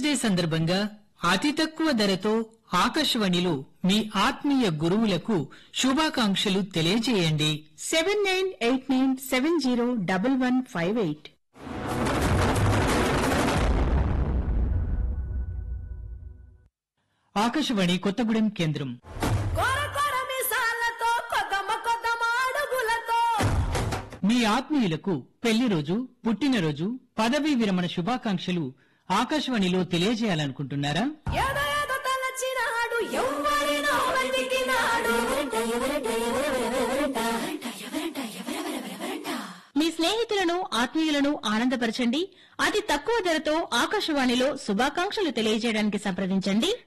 day సందర్భంగా అతి తక్కువ ధరతో ఆకాశవాణిలో మీ ఆత్మీయ గురువులకు శుభాకాంక్షలు తెలియజేయండి seven nine eight nine seven zero double one five eight Akashvani Kothagudem కేంద్రం కొర కొర మిసాలతో కొద్దమ కొద్దమ అడుగులతో మీ ఆత్మీయులకు పెళ్లి రోజు పుట్టినరోజు పదవీ విరమణ శుభాకాంక్షలు ఆకాశవాణిలో తెలియజేయాలనుకుంటున్నారా ఏదో ఏదో తలచినాడు ఎవ్వరినో వెతికినాడు మీ స్నేహితులను ఆత్మీయులను ఆనందపరచండి అతి తక్కువ ధరతో ఆకాశవాణిలో శుభాకాంక్షలు తెలియజేయడానికి సంప్రదించండి